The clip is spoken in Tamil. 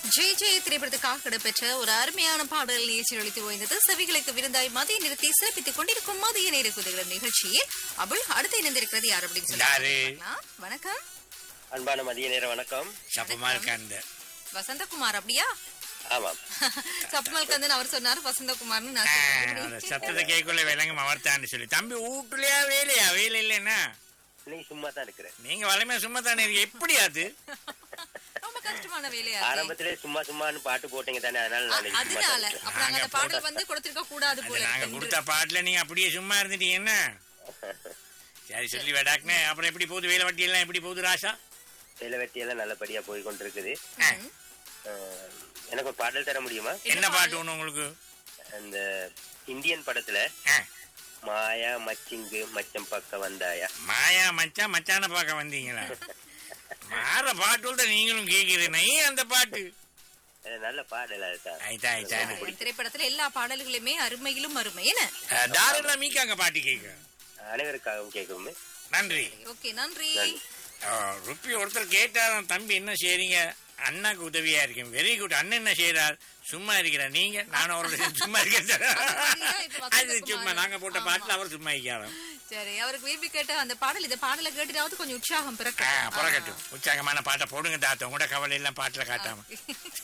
ஜெய் ஜெய் திரைப்படத்துக்காக இடம்பெற்ற ஒரு அருமையான பாடல் நிகழ்ச்சியில் ஒழித்து ஓய்ந்தது செவிகளுக்கு விருந்தாய் மதிய நிறுத்தி சிறப்பித்துக் கொண்டிருக்கும் மதிய நேர குதிரம் நிகழ்ச்சியில் அவள் அடுத்து இணைந்திருக்கிறது யார் அப்படின்னு சொல்லி யாரு? பார்க்கலாம். வணக்கம் அன்பான மதிய நேர வணக்கம் சப்பமா இருக்காந்த வசந்தகுமார் அப்படியா ஆமாம் சப்மல் கந்தன் அவர் சொன்னாரு வசந்தகுமார்னு நான் ஆ, சொன்னேன். அந்த சத்தத்தை கேட்கல விலங்கு அவர்த்தான்னு சொல்லி தம்பி வீட்டுலயா வேலையா வேலை இல்லைன்னா நீ சும்மா தான் இருக்கிறேன் நீங்க வளமையா சும்மா தானே இருக்கு எப்படி அது ரொம்ப கஷ்டமான வேலையா இருக்கு. ஆரம்பத்திலே சும்மா சும்மான்னு பாட்டு போட்டீங்க தானே அதனால அ- நான் இன்னைக்கு சும்மா அதனால தான் இருக்கிறேன். அப்ப நாங்க அந்த நாங்க பாடல் வந்து கொடுத்திருக்க கூடாது அது போல நாங்க இருக்கு கொடுத்த பாட்டுல நீங்க அப்படியே சும்மா இருந்துட்டீங்கன்னா சரி சொல்லி விடாக்குனே அப்புறம் எப்படி போகுது வேலை வட்டி எல்லாம் எப்படி போகுது ராசா வேலை வெட்டி எல்லாம் நல்லபடியா போய் கொண்டிருக்குது ம். அஹ், எனக்கு ஒரு பாடல் தர முடியுமா என்ன பாட்டு ஒண்ணு உங்களுக்கு அந்த இந்தியன் படத்துல ஆ, மாயா மச்சிங்கு மச்சம் பக்கம் வந்தாயா மாயா மச்சான் மச்சான பார்க்க வந்தீங்களா மாற பாட்டு தான் நீங்களும் கேக்குறீங்க ஏன் அந்த பாட்டு அது நல்ல பாடல் அதுதான் ஆயிட்டா ஆயிட்டா இந்த திரைப்படத்துல எல்லா பாடல்களுமே அருமையிலும் அருமை என்ன தாராளமா மீக்காங்க பாட்டு கேட்க அனைவருக்காகவும் கேட்கும் நன்றி ஓகே நன்றி நன்றி. ஆ, ருப்பி ஒருத்தர் கேட்டாராம் தம்பி என்ன செய்றீங்க அண்ணாக்கு உதவியா இருக்கேன் வெரி குட் அண்ணன் என்ன செய்யறார் சும்மா இருக்கிறார் நீங்க நானும் அவரோட சேர்ந்து சும்மா இருக்கிறேன் அதுதான் இப்ப அது வசந்தகுமார். சும்மா நாங்க போட்ட ஆமா. பாட்டுல அவர் சும்மா இருக்கிறாராம் சரி அவருக்கு விரும்பி கேட்ட அந்த பாடல் இந்த பாடலை கேட்டுட்டாவது கொஞ்சம் உற்சாகம் பிறக்கும் புறக்கட்டும் உற்சாகமான பாட்டை போடுங்க தாத்தா கூட கவலை எல்லாம் பாட்டுல காட்டாம